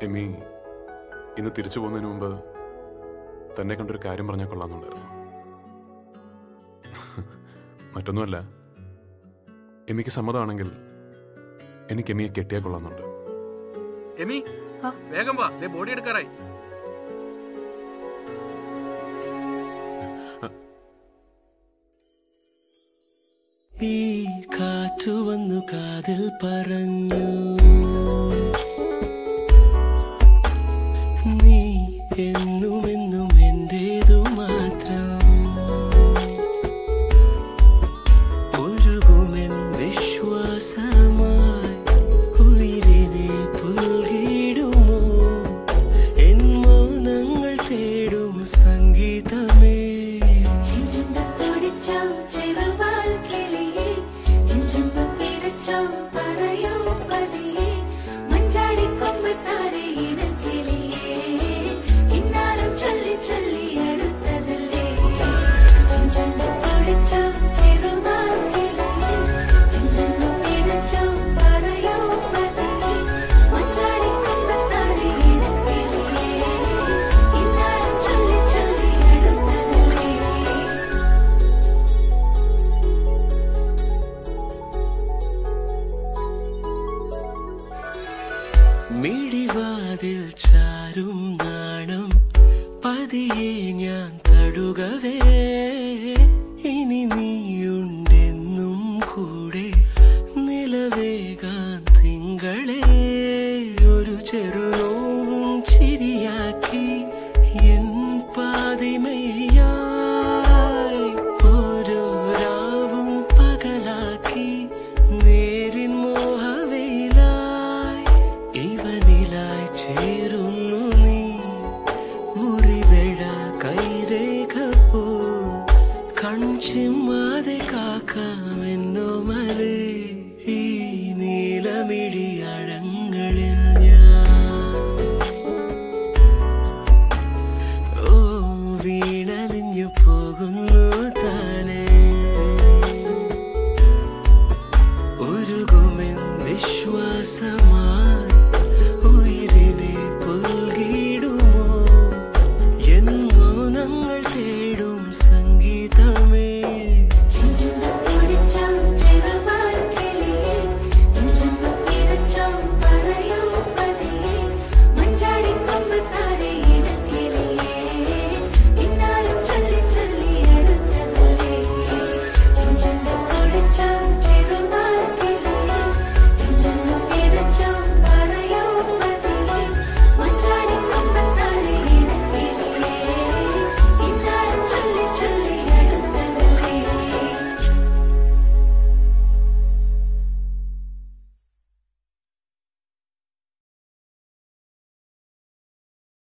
എമ്മി ഇന്ന് തിരിച്ചു പോകുന്നതിന് മുമ്പ് തന്നെ കണ്ടൊരു കാര്യം പറഞ്ഞാൽ കൊള്ളാമെന്നുണ്ടായിരുന്നു മറ്റൊന്നുമല്ല എമ്മിക്ക് സമ്മതമാണെങ്കിൽ എനിക്ക് എമ്മിയെ കെട്ടിയാൽ കൊള്ളാമെന്നുണ്ട് എമി വേഗം വാ ദേ ബോഡി എടുക്കാറായി ഈ കാറ്റു വന്നു കാതിൽ പറഞ്ഞു നീ എന്നും എന്നും എന്റേതു മാത്രം ഒഴുകുമെൻ വിശ്വാസമായി ഉയിരിനെ പുൽകിടുമോ എൻ മൗനങ്ങൾ തേടും സംഗീതമേ ചെഞ്ചുണ്ടത്തോടിച്ചോ ചെറുവാൽ കിളിയേ നെഞ്ചൊന്നു പിടിച്ചോ പറയൂ പതിയേ മഞ്ചാടിക്കൊമ്പത്താരെ ഇണക്കിളിയേ ഇന്നാലും ചൊല്ലി ചൊല്ലി അടുത്തതല്ലേ ചെഞ്ചുണ്ടത്തോടിച്ചോ ചെറുവാൽ കിളിയേ നെഞ്ചൊന്നു പിടിച്ചോ പറയൂ പതിയേ മഞ്ചാടിക്കൊമ്പത്താരെ ഇണക്കിളിയേ ഇന്നാലും ചൊല്ലി ചൊല്ലി അടുത്തതല്ലേ മിഴിവാതിൽ ചാരും നാണം പതിയെ ഞാൻ തടുകവേ